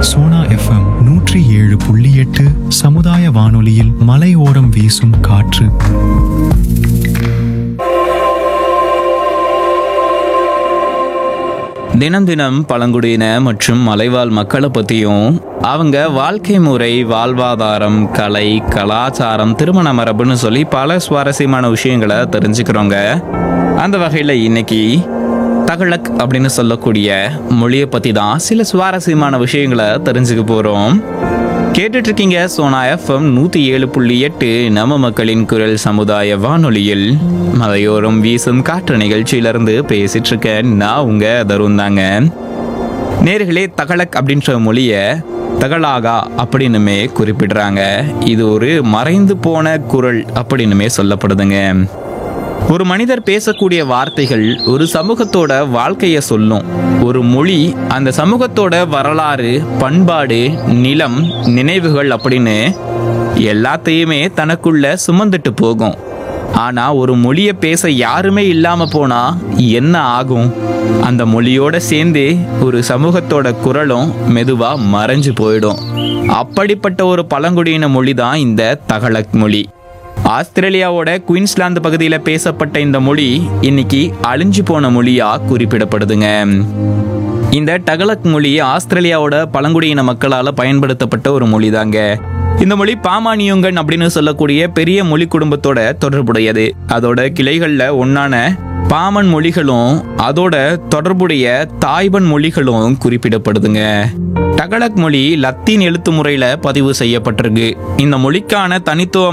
Sona FM நூற்றி ஏழு புள்ளி எட்டு சமுதாய வானொலியில் மலையோரம் வீசும் காற்று தினம் தினம் பழங்குடியின மற்றும் மலைவாழ் மக்களை பற்றியும் அவங்க வாழ்க்கை முறை வாழ்வாதாரம் கலை கலாச்சாரம் திருமண மரபுன்னு சொல்லி பல சுவாரஸ்யமான விஷயங்களை தெரிஞ்சுக்கிறோங்க அந்த வகையில் இன்னைக்கு தகழக் அப்படின்னு சொல்லக்கூடிய மொழியை பற்றி தான் சில சுவாரஸ்யமான விஷயங்களை தெரிஞ்சுக்க போகிறோம் கேட்டுட்டு இருக்கீங்க சோனா எஃப்எம் நூற்றி ஏழு புள்ளி எட்டு நம்ம மக்களின் குரல் சமுதாய வானொலியில் மலையோரம் வீசும் காற்று நிகழ்ச்சியிலிருந்து பேசிட்டு இருக்கேன் நான் உங்க தருண் தாங்க நேர்களே தகலக் அப்படின்ற மொழியை தகலாகா அப்படின்னுமே குறிப்பிடுறாங்க இது ஒரு மறைந்து போன குரல் அப்படின்னுமே சொல்லப்படுதுங்க ஒரு மனிதர் பேசக்கூடிய வார்த்தைகள் ஒரு சமூகத்தோட வாழ்க்கைய சொல்லும் ஒரு மொழி அந்த சமூகத்தோட வரலாறு பண்பாடு நிலம் நினைவுகள் அப்படின்னு எல்லாத்தையுமே தனக்குள்ள சுமந்துட்டு போகும் ஆனா ஒரு மொழியை பேச யாருமே இல்லாம போனா என்ன ஆகும் அந்த மொழியோட சேர்ந்து ஒரு சமூகத்தோட குரலும் மெதுவா மறைஞ்சு போயிடும் அப்படிப்பட்ட ஒரு பழங்குடியின மொழி தான் இந்த தகலக் மொழி ஆஸ்திரேலியாவோட குயின்ஸ்லாந்து பகுதியில் பேசப்பட்ட இந்த மொழி இன்னைக்கு அழிஞ்சு போன மொழியா குறிப்பிடப்படுதுங்க இந்த டகலக் மொழி ஆஸ்திரேலியாவோட பழங்குடியின மக்களால் பயன்படுத்தப்பட்ட ஒரு மொழி தாங்க இந்த மொழி பாமானியுங்கன் அப்படின்னு சொல்லக்கூடிய பெரிய மொழி குடும்பத்தோட தொடர்புடையது அதோட கிளைகள்ல ஒன்னான பாமன் மொழிகளும் அதோட தொடர்புடைய தாய்பன் மொழிகளும் குறிப்பிடப்படுதுங்க டகலக் மொழி லத்தீன் எழுத்து முறையில பதிவு செய்யப்பட்டிருக்கு இந்த மொழிக்கான தனித்துவம்